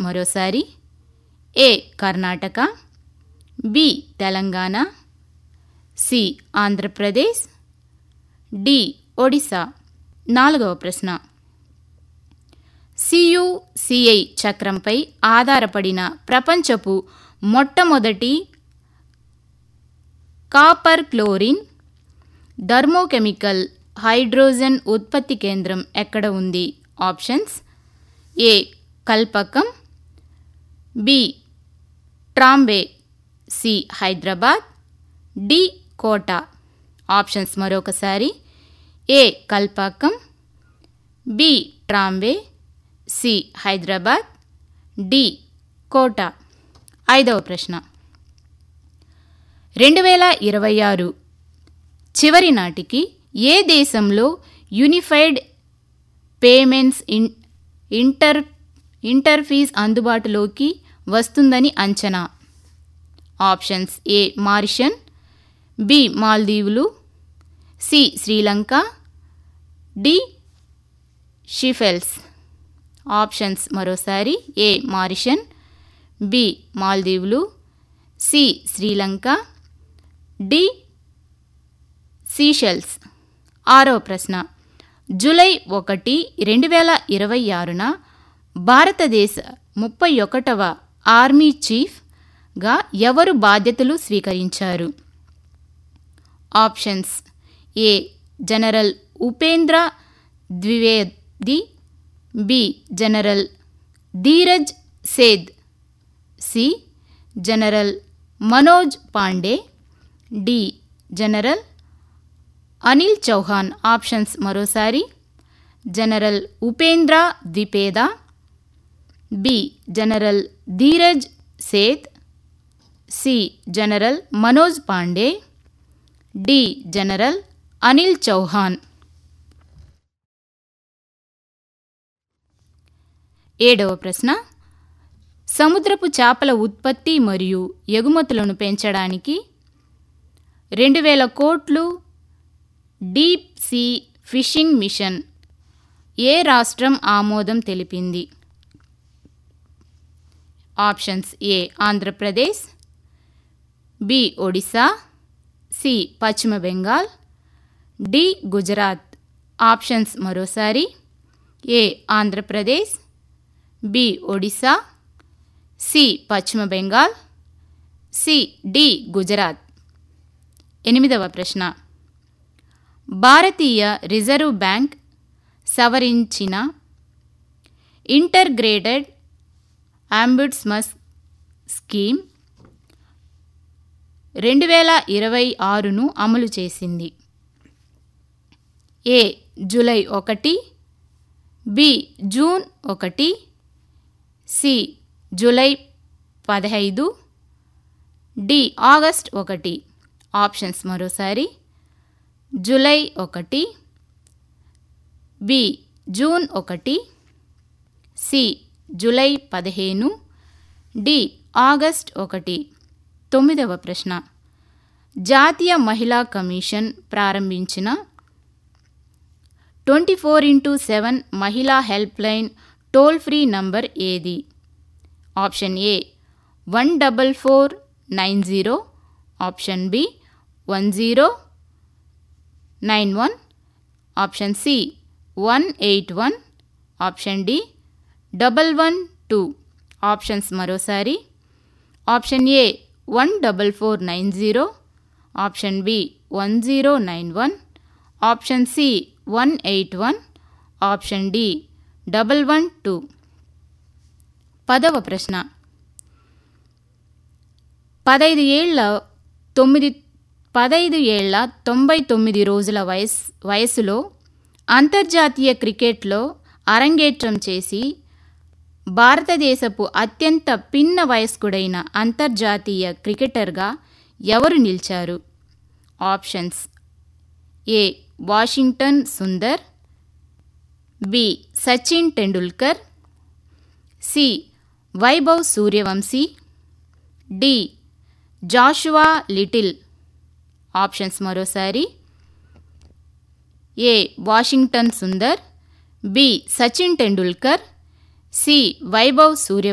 మరోసారి A Karnataka B Telangana C Andhra Pradesh D Odisha నాలుగవ ప్రశ్న సియుసిఐ చక్రంపై ఆధారపడిన ప్రపంచపు మొట్టమొదటి కాపర్ క్లోరిన్ థర్మోకెమికల్ హైడ్రోజన్ ఉత్పత్తి కేంద్రం ఎక్కడ ఉంది options A Kalpakkam B Trombay C Hyderabad D Kota options మరొకసారి A Kalpakkam B Trombay C Hyderabad D Kota ఐదవ ప్రశ్న రెండు వేల ఇరవై ఆరు చివరి నాటికి ఏ దేశంలో unified payments in inter interface అందుబాటులోకి వస్తుందని అంచనా ఆప్షన్స్ ఏ మారిషన్ బి మాల్దీవులు C Sri Lanka D Seychelles options మరోసారి ఏ మారిషన్ బి మాల్దీవులు సి శ్రీలంక డి సీషెల్స్ ఆరో ప్రశ్న జూలై ఒకటి రెండు వేల ఇరవై ఆరున భారతదేశ ముప్పై ఒకటవ ఆర్మీ చీఫ్గా ఎవరు బాధ్యతలు స్వీకరించారు options A general Upendra Dwivedi B general Dheeraj Seth C general Manoj Pande D general Anil Chauhan options మరోసారి జనరల్ ఉపేంద్ర ద్విపేద B general Dheeraj Seth C general Manoj Pande D general Anil Chauhan ఏడవ ప్రశ్న సముద్రపు చేపల ఉత్పత్తి మరియు ఎగుమతులను పెంచడానికి రెండు వేల కోట్లు డీప్ సీ ఫిషింగ్ మిషన్ ఏ రాష్ట్రం ఆమోదం తెలిపింది options A Andhra Pradesh B Odisha C Paschim Bengal D Gujarat options మరోసారి A Andhra Pradesh B Odisha C Paschim Bengal C D Gujarat ఎనిమిదవ ప్రశ్న భారతీయ రిజర్వ్ బ్యాంక్ సవరించిన ఇంటర్గ్రేటెడ్ అంబుడ్స్మస్ స్కీమ్ రెండు వేల ఇరవై ఆరును అమలు చేసింది ఏ జూలై ఒకటి బి జూన్ ఒకటి సి జూలై పదహైదు డి ఆగస్ట్ ఒకటి ఆప్షన్స్ మరోసారి జూలై ఒకటి బి జూన్ ఒకటి సి జూలై పదిహేను డి ఆగస్ట్ ఒకటి తొమ్మిదవ ప్రశ్న జాతీయ మహిళా కమిషన్ ప్రారంభించిన ట్వంటీ ఫోర్ ఇంటూ సెవెన్ మహిళా helpline toll free number ఏది option A one double four nine zero option B one zero nine one option C one eight one option D double one two options మరోసారి option A one double four nine zero option B one zero nine one option C one eight one option D double one two పదవ ప్రశ్న పదైదు ఏళ్ల తొమ్మిది పదైదు ఏళ్ల తొంభై తొమ్మిది రోజుల వయస్ వయసులో అంతర్జాతీయ క్రికెట్లో అరంగేట్రం చేసి భారతదేశపు అత్యంత పిన్న వయస్కుడైన అంతర్జాతీయ క్రికెటర్గా ఎవరు నిలిచారు options A Washington Sundar B Sachin Tendulkar C Vaibhav Suryavanshi D Joshua Little options మరోసారి A Washington Sundar B Sachin Tendulkar C Vaibhav Surya